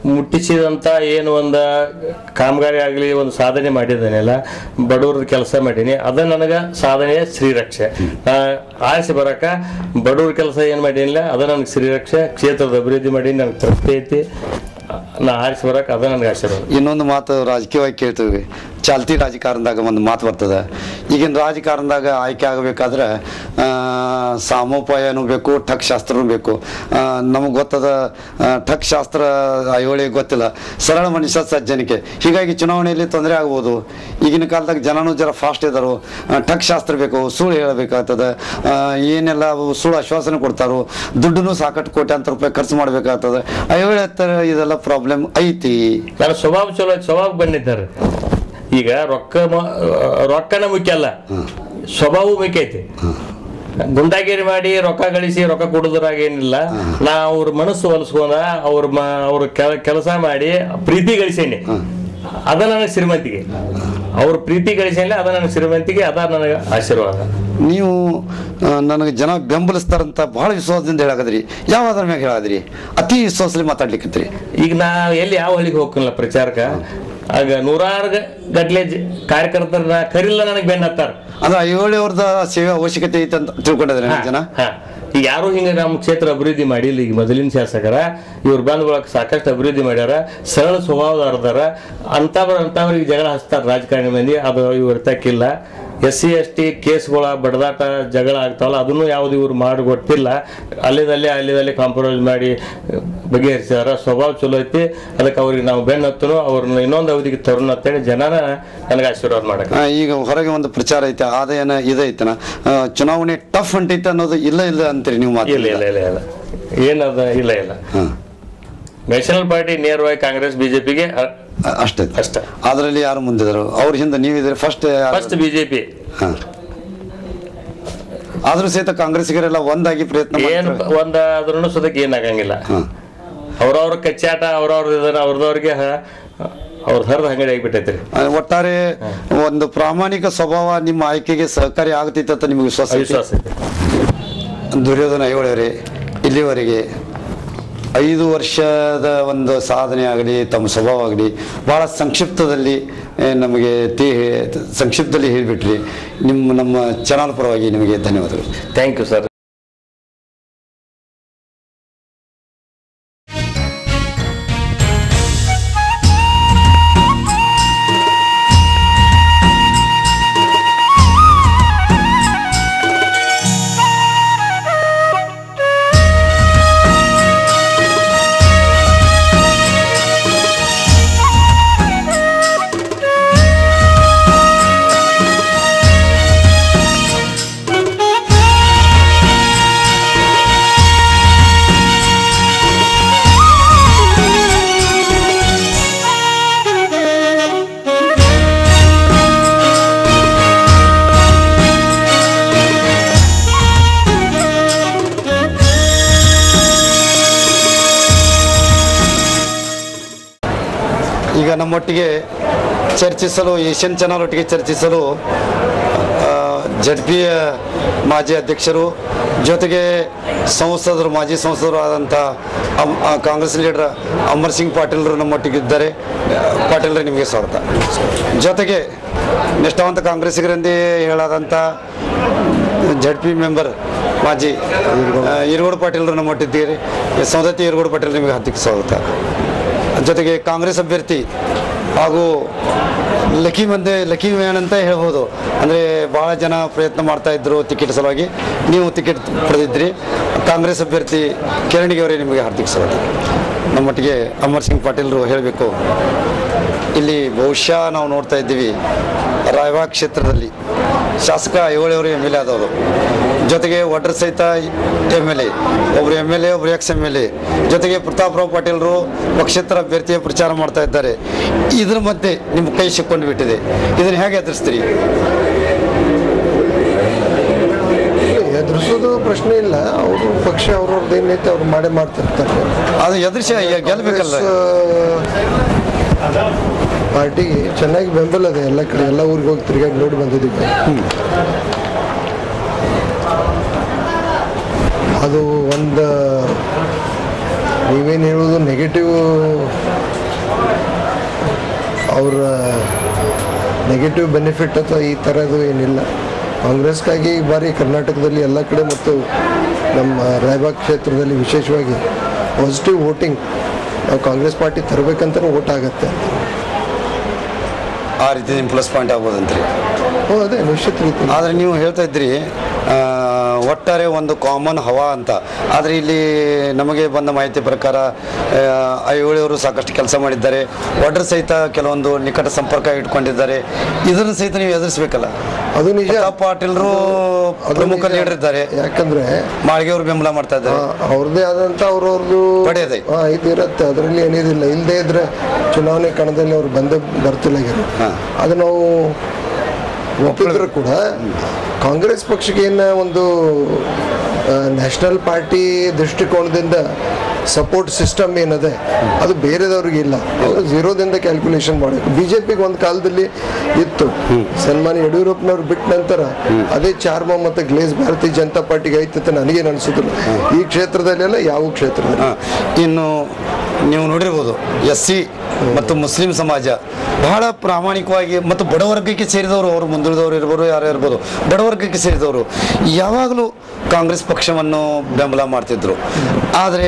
ಮುಟ್ಟಿಸಿದಂಥ ಏನು ಒಂದು ಕಾಮಗಾರಿ ಆಗಲಿ ಒಂದು ಸಾಧನೆ ಮಾಡಿದ್ದಾನೆಲ್ಲ ಬಡವ್ರದ ಕೆಲಸ ಮಾಡೀನಿ ಅದ ನನಗೆ ಸಾಧನೆಯ ಶ್ರೀರಕ್ಷೆ ನಾ ಆರಿಸಿ ಬರಕ ಬಡವ್ರ ಕೆಲಸ ಏನು ಮಾಡೀನಿಲ್ಲ ಅದ ನನಗೆ ಶ್ರೀರಕ್ಷೆ ಕ್ಷೇತ್ರದ ಅಭಿವೃದ್ಧಿ ಮಾಡಿ ನನಗೆ ತೃಪ್ತಿ ಐತಿ ನಾ ಆರಿಸಿ ಬರಕ ಅದ ನನಗೆ ಆಶೀರ್ವಾದ ಇನ್ನೊಂದು ಮಾತು ರಾಜಕೀಯವಾಗಿ ಕೇಳ್ತೀವಿ ಚಾಲ್ತಿ ರಾಜಕಾರಣದಾಗ ಒಂದು ಮಾತು ಬರ್ತದೆ ಈಗಿನ ರಾಜಕಾರಣದಾಗ ಆಯ್ಕೆ ಆಗಬೇಕಾದ್ರೆ ಆ, ಸಾಮೋಪಾಯನೂ ಬೇಕು ಠಕ್ ಶಾಸ್ತ್ರನೂ ಬೇಕು ನಮಗೆ ಗೊತ್ತದ ಆ, ಠಕ್ ಶಾಸ್ತ್ರ ಐಹೊಳಿ ಗೊತ್ತಿಲ್ಲ ಸರಳ ಮನುಷ್ಯ ಸಜ್ಜನಿಕೆ ಹೀಗಾಗಿ ಚುನಾವಣೆಯಲ್ಲಿ ತೊಂದರೆ ಆಗ್ಬೋದು ಈಗಿನ ಕಾಲದಾಗ ಜನನೂ ಜರ ಫಾಸ್ಟ್ ಇದ್ದಾರೋ ಆ, ಠಕ್ ಶಾಸ್ತ್ರ ಬೇಕು ಸುಳ್ಳು ಹೇಳಬೇಕಾಗ್ತದೆ ಆ, ಏನೆಲ್ಲ ಅವು ಸುಳ್ಳು ಆಶ್ವಾಸನೆ ಕೊಡ್ತಾರೋ ದುಡ್ಡನ್ನು ಸಾಕಷ್ಟು ಕೋಟ್ಯಾಂತರ ರೂಪಾಯಿ ಖರ್ಚು ಮಾಡಬೇಕಾಗ್ತದೆ ಐಹೊಳಿ ಹತ್ತಿರ ಇದೆಲ್ಲ ಪ್ರಾಬ್ಲಮ್ ಐತಿ ನನ್ನ ಸ್ವಭಾವ ಚಲೋ ಐತಿ ಸ್ವಭಾವ ಬಂದಿದ್ದಾರೆ ಈಗ ರೊಕ್ಕ ಮ- ರೊಕ್ಕನ ಮುಖ್ಯ ಅಲ್ಲ ಸ್ವಭಾವ ಮುಖ್ಯ ಐತಿ ಗುಂಡಾಗಿರಿ ಮಾಡಿ ರೊಕ್ಕ ಗಳಿಸಿ ರೊಕ್ಕ ಕೊಡೋದ್ರಾಗ ಏನಿಲ್ಲ ನಾ ಅವ್ರ ಮನಸ್ಸು ಹೊಲಿಸ್ಕೊಂಡ ಅವ್ರ ಮ ಅವ್ರ ಕೆಲಸ ಮಾಡಿ ಪ್ರೀತಿ ಗಳಿಸೇನಿ ಅದ ನನಗೆ ಶ್ರೀಮಂತಿಗೆ ಅವ್ರ ಪ್ರೀತಿ ಗಳಿಸೇನಿ ಅದ ನನಗೆ ಶ್ರೀಮಂತಿಗೆ ಅದ ನನಗೆ ಆಶೀರ್ವಾದ ನೀವು ಆ, ನನಗೆ ಜನ ಬೆಂಬಲಿಸ್ತಾರಂತ ಬಹಳ ವಿಶ್ವಾಸದಿಂದ ಹೇಳಾಕದ್ರಿ ಯಾವ ಅದ್ರ ಮ್ಯಾಗ ಹೇಳಾದ್ರಿ ಅತಿ ವಿಶ್ವಾಸದಲ್ಲಿ ಮಾತಾಡ್ಲಿಕ್ಕತ್ರಿ ಈಗ ನಾ ಎಲ್ಲಿ ಯಾವ ಹಳ್ಳಿಗೆ ಹೋಗ್ಕಲ್ಲ ಪ್ರಚಾರಕ್ಕೆ ಆಗ ನೂರಾರು ಗ- ಗಟ್ಲೆ ಜ- ಕಾರ್ಯಕರ್ತರನ್ನ ಕರಿಲ್ಲ ನನಗೆ ಬೆನ್ನ ಹತ್ತಾರ ಅಂದ್ರೆ ಐಹೊಳಿ ಅವ್ರದ ಸೇವೆ ಅವಶ್ಯಕತೆ ಐತೆ ಅಂತ ತಿಳ್ಕೊಂಡಿದ್ರೆ ಜನ ಹಾ. ಈಗ ಯಾರು ಹಿಂಗ ನಮ್ಮ ಕ್ಷೇತ್ರ ಅಭಿವೃದ್ಧಿ ಮಾಡಿಲ್ಲ ಈಗ ಮೊದಲಿನ ಶಾಸಕರ ಇವ್ರು ಬಂದ ಬಳಕ ಸಾಕಷ್ಟು ಅಭಿವೃದ್ಧಿ ಮಾಡ್ಯಾರ ಸರಳ ಸ್ವಭಾವದವ್ರದಾರ ಅಂತವ್ರ ಅಂತವ್ರಿಗೆ ಜಗಳ ಹಚ್ತಾರ ರಾಜಕಾರಣಿ ಮಂದಿ ಅದು ಇವ್ರ ತಕ್ಕಿಲ್ಲ ಎಸ್ ಸಿ ಎಸ್ ಟಿ ಕೇಸ್ಗಳ ಬಡದಾಟ ಜಗಳ ಆಗ್ತಾವಲ್ಲ ಅದನ್ನು ಯಾವ್ದು ಇವ್ರು ಮಾಡಿ ಗೊತ್ತಿಲ್ಲ ಅಲ್ಲಿದಲ್ಲೇ ಅಲ್ಲಿದಲ್ಲೇ ಕಾಂಪ್ರಮೈಸ್ ಮಾಡಿ ಬಗೆಹರಿಸಿದಾರ ಸ್ವಭಾವ ಚಲೋ ಐತಿ ಅದಕ್ಕೆ ಅವ್ರಿಗೆ ನಾವು ಬೆನ್ನು ಹತ್ತನು ಅವ್ರನ್ನ ಇನ್ನೊಂದು ಅವಧಿಗೆ ತರುಣ ಅಂತೇಳಿ ಜನನ ನನಗೆ ಆಶೀರ್ವಾದ ಮಾಡಕ್ಕೆ ಆ, ಈಗ ಹೊರಗೆ ಒಂದು ಪ್ರಚಾರ ಐತೆ ಆದಾಯನ ಇದೈತನ ಆ, ಚುನಾವಣೆ ಟಫ್ ಹೊಂಟೈತೆ ಅನ್ನೋದು ಇಲ್ಲ ಇಲ್ಲ ಅಂತೀರಿ ನೀವು ಮಾತು ಇಲ್ಲ ಇಲ್ಲ ಇಲ್ಲ ಇಲ್ಲ ಏನದ ಇಲ್ಲ ಇಲ್ಲ ಹಾಂ ನ್ಯಾಷನಲ್ ಪಾರ್ಟಿ ನೇರವಾಗಿ ಕಾಂಗ್ರೆಸ್ ಬಿಜೆಪಿಗೆ ಅಷ್ಟೇ ಅಷ್ಟೇ. ಅದರಲ್ಲಿ ಯಾರು ಮುಂದಿದ್ರು ಅವ್ರ ಹಿಂದೆ ನೀವಿದ್ರೆ ಫಸ್ಟ್ ಫಸ್ಟ್ ಬಿಜೆಪಿ ಹಾಂ ಆದ್ರೂ ಸಹಿತ ಕಾಂಗ್ರೆಸ್ಸಿಗರೆಲ್ಲ ಒಂದಾಗಿ ಪ್ರಯತ್ನ ಏನು ಮಾಡ್ತಾರೆ. ಒಂದ ಅದ್ರೂ ಸದಕ್ಕೆ ಏನಾಗಂಗಿಲ್ಲ ಹಾಂ ಅವ್ರವ್ರ ಕಚ್ಚಾಟ ಅವ್ರವ್ರ ಇದನ್ನ ಅವ್ರದವ್ರಿಗೆ ಅವ್ರ ಹರಿದ ಅಂಗಡಿ ಆಗಿಬಿಟ್ಟೈತ್ರಿ ಆ, ಒಟ್ಟಾರೆ ಒಂದು ಪ್ರಾಮಾಣಿಕ ಸ್ವಭಾವ ನಿಮ್ಮ ಆಯ್ಕೆಗೆ ಸಹಕಾರಿ ಆಗ್ತೈತೆ ಅಂತ ನಿಮಗೆ ವಿಶ್ವಾಸ ಐತಿ? ವಿಶ್ವಾಸ ಐತಿ ದುರ್ಯೋಧನ ಐಹೊಳೆಯವರೇ ಇಲ್ಲಿವರೆಗೆ ಐದು ವರ್ಷದ ಒಂದು ಸಾಧನೆ ಆಗಲಿ ತಮ್ಮ ಸ್ವಭಾವ ಆಗಲಿ ಭಾಳ ಸಂಕ್ಷಿಪ್ತದಲ್ಲಿ ಏ, ನಮಗೆ ತಿ ಸಂಕ್ಷಿಪ್ತದಲ್ಲಿ ಹೇಳಿಬಿಟ್ರಿ ನಿಮ್ಮ ನಮ್ಮ ಚಾನಲ್ ಪರವಾಗಿ ನಿಮಗೆ ಧನ್ಯವಾದಗಳು ಥ್ಯಾಂಕ್ ಯು ಸರ್ ಈಗ ನಮ್ಮೊಟ್ಟಿಗೆ ಚರ್ಚಿಸಲು ಏಷ್ಯನ್ ಚಾನಲ್ ಒಟ್ಟಿಗೆ ಚರ್ಚಿಸಲು ಜಡ್ ಪಿಯ ಮಾಜಿ ಅಧ್ಯಕ್ಷರು ಜೊತೆಗೆ ಸಂಸದರು ಮಾಜಿ ಸಂಸದರು ಆದಂಥ ಅಮ್- ಆ, ಕಾಂಗ್ರೆಸ್ ಲೀಡರ್ ಅಮರ್ ಸಿಂಗ್ ಪಾಟೀಲ್ರು ನಮ್ಮೊಟ್ಟಿಗಿದ್ದಾರೆ ಆ, ಪಾಟೀಲ್ರೆ ನಿಮಗೆ ಸ್ವಾಗತ ಜೊತೆಗೆ ನಿಷ್ಠಾವಂತ ಕಾಂಗ್ರೆಸ್ಸಿಗರೆಂದೇ ಹೇಳಾದಂಥ ಜಡ್ ಪಿ ಮೆಂಬರ್ ಮಾಜಿ ಆ, ಈರಗೋಡು ಪಾಟೀಲ್ರು ನಮ್ಮೊಟ್ಟಿದ್ದೀರಿ ಸೌದತ್ತಿ ಈರಗೋಡು ಪಾಟೀಲ್ ನಿಮಗೆ ಹಾರ್ದಿಕ ಸ್ವಾಗತ ಜೊತೆಗೆ ಕಾಂಗ್ರೆಸ್ ಅಭ್ಯರ್ಥಿ ಹಾಗೂ ಲಕ್ಕಿ ಮಂದೆ ಲಕ್ಕಿ ಮ್ಯಾನ್ ಅಂತ ಹೇಳ್ಬೋದು ಅಂದರೆ ಭಾಳ ಜನ ಪ್ರಯತ್ನ ಮಾಡ್ತಾ ಇದ್ರು ಟಿಕೆಟ್ ಸಲುವಾಗಿ ನೀವು ಟಿಕೆಟ್ ಪಡೆದಿದ್ರಿ ಕಾಂಗ್ರೆಸ್ ಅಭ್ಯರ್ಥಿ ಕಿರಣಿಗೆ ಅವರೇ ನಿಮಗೆ ಹಾರ್ದಿಕ ಸ್ವಾಗತ ನಮ್ಮೊಟ್ಟಿಗೆ ಅಮರ್ ಸಿಂಗ್ ಪಾಟೀಲ್ರು ಹೇಳಬೇಕು ಇಲ್ಲಿ ಬಹುಶಃ ನಾವು ನೋಡ್ತಾ ಇದ್ದೀವಿ ರಾಯಬಾಗ್ ಕ್ಷೇತ್ರದಲ್ಲಿ ಶಾಸಕ ಐಹೊಳೆಯವರು ಎಮ್ ಎಲ್ ಎ ಆದವರು ಜೊತೆಗೆ ವಡ್ರ ಸಹಿತ ಎಮ್ ಎಲ್ ಎ ಒಬ್ರು ಎಮ್ ಎಲ್ ಎ ಒಬ್ರು ಎಕ್ಸ್ ಎಮ್ ಎಲ್ ಎ ಜೊತೆಗೆ ಪ್ರತಾಪ್ರಾವ್ ಪಾಟೀಲ್ರು ಪಕ್ಷೇತರ ಅಭ್ಯರ್ಥಿಯ ಪ್ರಚಾರ ಮಾಡ್ತಾ ಇದ್ದಾರೆ ಇದ್ರ ಮಧ್ಯೆ ನಿಮ್ಮ ಕೈ ಸಿಕ್ಕೊಂಡು ಬಿಟ್ಟಿದೆ ಇದನ್ನು ಹೇಗೆ ಎದುರಿಸ್ತೀರಿ ಎದುರಿಸೋದು ಪ್ರಶ್ನೆ ಇಲ್ಲ ಅವರು ಪಕ್ಷ ಅವ್ರವ್ರದ್ದು ಏನೈತೆ ಅವ್ರು ಮಾಡೇ ಮಾಡ್ತಿರ್ತಾರೆ ಅದು ಎದುರಿಸಿ ಗೆಲ್ಬೇಕಲ್ಲ ಪಾರ್ಟಿಗೆ ಚೆನ್ನಾಗಿ ಬೆಂಬಲ ಇದೆ ಎಲ್ಲ ಕಡೆ ಎಲ್ಲ ಊರಿಗೆ ಹೋಗಿ ತಿರುಗಾಡಿ ನೋಡಿ ಬಂದಿದ್ದೀವಿ ಅದು ಒಂದು ನೀವೇನು ಹೇಳೋದು ನೆಗೆಟಿವ್ ಅವರ ನೆಗೆಟಿವ್ ಬೆನಿಫಿಟ್ ಅಥವಾ ಈ ಥರದ್ದು ಏನಿಲ್ಲ ಕಾಂಗ್ರೆಸ್ಗಾಗಿ ಈ ಬಾರಿ ಕರ್ನಾಟಕದಲ್ಲಿ ಎಲ್ಲ ಕಡೆ ಮತ್ತು ನಮ್ಮ ರಾಯಬಾಗ್ ಕ್ಷೇತ್ರದಲ್ಲಿ ವಿಶೇಷವಾಗಿ ಪಾಸಿಟಿವ್ ವೋಟಿಂಗ್ ನಾವು ಕಾಂಗ್ರೆಸ್ ಪಾರ್ಟಿ ತರಬೇಕಂತಲೂ ವೋಟ್ ಆಗುತ್ತೆ ಆ ರೀತಿ ನಿಮ್ಮ ಪ್ಲಸ್ ಪಾಯಿಂಟ್ ಆಗ್ಬೋದಂತ್ರಿ ಹ್ಞೂ ಅದೇ ನಿಶ್ಚಿತ ರೀತಿ ಆದರೆ ನೀವು ಹೇಳ್ತಾ ಇದ್ರಿ ಆ, ಒಟ್ಟಾರೆ ಒಂದು ಕಾಮನ್ ಹವಾ ಅಂತ ಆದರೆ ಇಲ್ಲಿ ನಮಗೆ ಬಂದ ಮಾಹಿತಿ ಪ್ರಕಾರ ಆ, ಐಹೊಳೆಯವರು ಸಾಕಷ್ಟು ಕೆಲಸ ಮಾಡಿದ್ದಾರೆ ಒಡ್ರ ಸಹಿತ ಕೆಲವೊಂದು ನಿಕಟ ಸಂಪರ್ಕ ಇಟ್ಕೊಂಡಿದ್ದಾರೆ ಇದನ್ನು ಸಹಿತ ನೀವು ಎದುರಿಸಬೇಕಲ್ಲ ಅದು ನಿಜ ಪ್ರತಾಪ್ ಪಾಟೀಲ್ರು ಅದು ಪ್ರಮುಖ ನಿಜ. ಲೀಡರ್ ಇದ್ದಾರೆ ಯಾಕಂದ್ರೆ ಮಾಳಿಗೆ ಅವರು ಬೆಂಬಲ ಮಾಡ್ತಾ ಇದ್ದಾರೆ ಆ, ಅವ್ರದ್ದೇ ಆದಂಥ ಅವ್ರವ್ರದ್ದು ಪಡೆಯದೆ. ಹಾಂ ಇದು ಇರುತ್ತೆ ಅದರಲ್ಲಿ ಏನಿದಿಲ್ಲ ಇಲ್ಲದೆ ಇದ್ರೆ ಚುನಾವಣೆ ಕಣದಲ್ಲಿ ಅವ್ರು ಬಂದೇ ಬರ್ತಿಲ್ಲ ಹಾ. ಅದು ನಾವು ಒಪ್ಪಿದ್ರು ಕೂಡ ಕಾಂಗ್ರೆಸ್ ಪಕ್ಷಕ್ಕೆ ಏನು ಒಂದು ನ್ಯಾಷನಲ್ ಪಾರ್ಟಿ ದೃಷ್ಟಿಕೋನದಿಂದ ಸಪೋರ್ಟ್ ಸಿಸ್ಟಮ್ ಏನದೆ ಅದು ಬೇರೆದವ್ರಿಗೆ ಇಲ್ಲ ಝೀರೋದಿಂದ ಕ್ಯಾಲ್ಕುಲೇಷನ್ ಮಾಡಬೇಕು ಬಿ ಜೆ ಪಿಗೆ ಒಂದು ಕಾಲದಲ್ಲಿ ಇತ್ತು ಸನ್ಮಾನ್ಯ ಯಡಿಯೂರಪ್ಪನವ್ರು ಬಿಟ್ಟ ನಂತರ ಅದೇ ಚಾರ್ಮ ಮತ್ತು ಗ್ಲೇಸ್ ಭಾರತೀಯ ಜನತಾ ಪಾರ್ಟಿಗೆ ಐತೆ ಅಂತ ನನಗೇನು ಅನಿಸೋದಿಲ್ಲ ಈ ಕ್ಷೇತ್ರದಲ್ಲೆಲ್ಲ ಯಾವ ಕ್ಷೇತ್ರದಲ್ಲಿ ಹಾ. ಇನ್ನು ನೀವು ನೋಡಿರ್ಬೋದು ಎಸ್ ಸಿ ಮತ್ತು ಮುಸ್ಲಿಂ ಸಮಾಜ ಬಹಳ ಪ್ರಾಮಾಣಿಕವಾಗಿ ಮತ್ತು ಬಡವರ್ಗಕ್ಕೆ ಸೇರಿದವರು ಅವರು ಮುಂದುಳಿದವರು ಇರ್ಬೋದು ಯಾರು ಇರ್ಬೋದು ಬಡವರ್ಗಕ್ಕೆ ಸೇರಿದವರು ಯಾವಾಗಲೂ ಕಾಂಗ್ರೆಸ್ ಪಕ್ಷವನ್ನು ಬೆಂಬಲ ಮಾಡ್ತಿದ್ರು ಆದರೆ